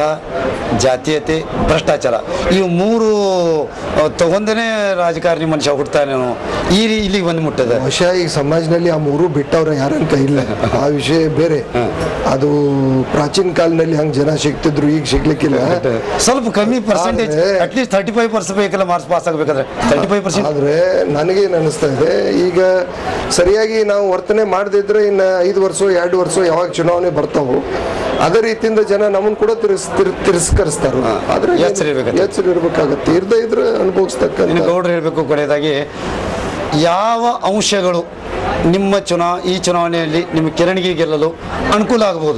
ಜಾತೀಯತೆ ಭ್ರಷ್ಟಾಚಾರ ಇವು ಮೂರು ಆ, ತಗೊಂಡೇ ರಾಜಕಾರಣಿ ಮನುಷ್ಯ ಹುಡ್ತಾನೇನೋ ಈ ರೀ ಇಲ್ಲಿಗೆ ಬಂದು ಮುಟ್ಟದ ಬಹುಶಃ ಈಗ ಸಮಾಜದಲ್ಲಿ ಆ ಮೂರು ಬಿಟ್ಟವ್ರ ಯಾರನ್ನ ಕೈಲ್ಲ ಆ ವಿಷಯ ಬೇರೆ ಅದು ಪ್ರಾಚೀನ ಕಾಲದಲ್ಲಿ ಹಂಗೆ ಜನ ಸಿಗ್ತಿದ್ರು ಈಗ ಸಿಗ್ಲಿಕ್ಕಿಲ್ಲ ಸ್ವಲ್ಪ ಕಮ್ಮಿ ಪರ್ಸೆಂಟೇಜ್ ಆದ್ರೆ- ಅಟ್ಲೀಸ್ಟ್ ತರ್ಟಿ ಫೈವ್ ಪರ್ಸೆಂಟ್ ಬೇಕಲ್ಲ ಮಾರ್ಕ್ಸ್ ಪಾಸ್ ಆಗಬೇಕಾದ್ರೆ ತರ್ಟಿ ಫೈವ್ ಪರ್ಸೆಂಟ್ ಆದ್ರೆ ನನಗೇನು ಅನಿಸ್ತಾ ಇದೆ ಈಗ ಸರಿಯಾಗಿ ನಾವು ವರ್ತನೆ ಮಾಡದಿದ್ರೆ ಇನ್ನು ಐದು ವರ್ಷ ಎರಡು ವರ್ಷ ಯಾವಾಗ ಚುನಾವಣೆ ಬರ್ತಾವೋ ಅದೇ ರೀತಿಯಿಂದ ಜನ ನಮ್ಮನ್ನು ಕೂಡ ತಿರಸ್ ತಿರ್- ತಿರಸ್ಕರಿಸ್ತಾರೆ ಆದ್ರೆ ಎಚ್ಚರ ಇರ್ಬೇಕಾಗತ್ತೆ. ಎಚ್ಚರ ಇರ್ಬೇಕಾಗತ್ತೆ ಇರ್ದೇ ಇದ್ರೆ ಇನ್ನು ಅನುಭವಿಸ್ತಕ್ಕಂಥ ಗೌಡ್ರು ಹೇಳಬೇಕು ಕೊನೆಯದಾಗಿ ಯಾವ ಅಂಶಗಳು ನಿಮ್ಮ ಚುನಾ ಈ ಚುನಾವಣೆಯಲ್ಲಿ ನಿಮ್ಮ ಕಿರಣಿಗೆ ಗೆಲ್ಲಲು ಅನುಕೂಲ ಆಗಬಹುದು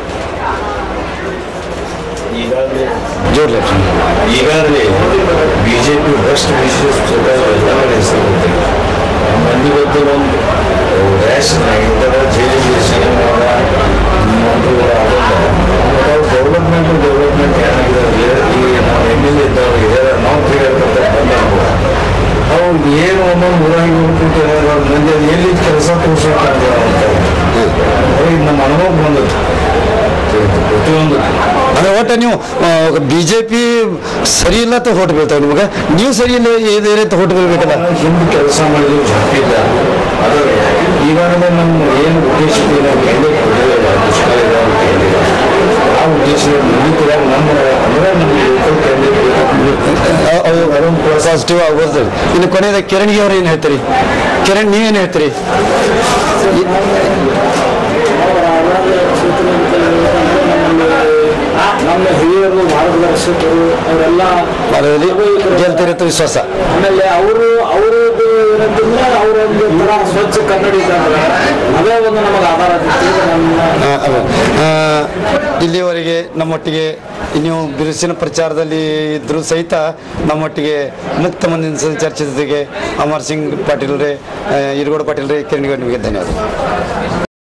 ಈಗಾಗಲೇ ಜೋರ್ಲಿ ಈಗಾಗಲೇ ಬಿಜೆಪಿ ಭ್ರಷ್ಟ ವಿಶೇಷ ಎಲ್ಲ ಕಡೆ ಹೆಸರು ಗೊತ್ತಿಲ್ಲ ಮಂದಿ ಗೊತ್ತಿಲ್ಲ ಒಂದು ರೇಷನ್ ಆಗಿದ್ದಾರೆ ಜೈಲಿಗೆ ಸಿನಿಮಾದ ಮಂತ್ರಿಗಳ ಡೆವಲಪ್ಮೆಂಟ್ ಡೆವಲಪ್ಮೆಂಟ್ ಏನಾಗಿದೆ ಈಗ ನಾವು ಎಮ್ ಎಲ್ ಎ ಇದ್ದವ್ರು ಇದ್ದಾರೆ ನಾವು ತಿರುಗಾಡ್ಕೊತ ಬಂದವು ಅವ್ರು ಏನು ಒಂದೊಂದು ಊರಾಗಿ ಹೋಗ್ಬಿಟ್ಟು ಅವ್ರ ಮಂದಿ ಅದು ಎಲ್ಲಿ ಕೆಲಸ ತೋರ್ಸೋಕೆ ಅವ್ರಿಗೆ ನಮ್ಮ ಅನುಭವ ಬಂದದ್ದು ಪ್ರತಿಯೊಂದು ಅಂದ್ರೆ ಒಟ್ಟು ನೀವು ಬಿ ಜೆ ಪಿ ಸರಿ ಇಲ್ಲ ಅಂತ ಹೊಟ್ಟು ಬೀಳ್ತಾವೆ ನಿಮಗೆ ನೀವು ಸರಿ ಇಲ್ಲ ಇದೇ ರೀತಿ ಹೊಟ್ಟು ಬೀಳ್ಬೇಕಲ್ಲ ಹಿಂದೆ ಕೆಲಸ ಮಾಡಿದ್ರು ಜಪ್ಪಿಲ್ಲ ಆದರೆ ಈಗಾಗಲೇ ನಮ್ಮ ಏನು ಉದ್ದೇಶಕ್ಕೆ ನಾವು ಕ್ಯಾಂಡಿಡೇಟ್ ಕೊಟ್ಟಿದ್ದೇವೆ ಮುಷ್ಕರ ಇದೆ ಅಂತ ಹೇಳಿಲ್ಲ ಆ ಉದ್ದೇಶದ ಮುಗಿತಿದಾಗ ನಮ್ಮ ಅಂದರೆ ನಮಗೆ ಲೋಕಲ್ ಕ್ಯಾಂಡಿಡೇಟ್ ಅವು ಪಾಸಿಟಿವ್ ಆಗ್ಬೋದು ಇನ್ನು ಕೊನೆಯದ ಕಿರಣಿಗೆ ಅವ್ರು ಏನು ಹೇಳ್ತೀರಿ ಕಿರಣ್ ನೀವೇನು ಹೇಳ್ತೀರಿ ನಮ್ಮ ಹಿರಿಯರು ಮಾರ್ಗದರ್ಶಕರು ಅವರೆಲ್ಲ ಮಾಡೋದ್ರಲ್ಲಿ ಗೆಲ್ತಿರತ್ತ ವಿಶ್ವಾಸ ಆಮೇಲೆ ಅವರು ಅವರದ್ದು ಇರೋದ್ರಿಂದ ಅವರೊಂದು ತರ ಸ್ವಚ್ಛ ಕನ್ನಡಿ ಇದ್ದಾರೆ ಅದೇ ಒಂದು ನಮಗೆ ಆಧಾರ ಆಗ್ತೈತಿ ನಮ್ಮ ಆ, ಅದೇ. ಆ, ಇಲ್ಲಿಯವರೆಗೆ ನಮ್ಮೊಟ್ಟಿಗೆ ನೀವು ಬಿರುಸಿನ ಪ್ರಚಾರದಲ್ಲಿ ಇದ್ರೂ ಸಹಿತ ನಮ್ಮೊಟ್ಟಿಗೆ ಮುಕ್ತ ಮಂದಿನ ಚರ್ಚೆ ಜೊತೆಗೆ ಅಮರ್ ಸಿಂಗ್ ಪಾಟೀಲ್ ರೇ ಈರಗೌಡ ಪಾಟೀಲ್ ರೇ ಕಿರಣಿಗೌಡ ನಿಮಗೆ ಧನ್ಯವಾದ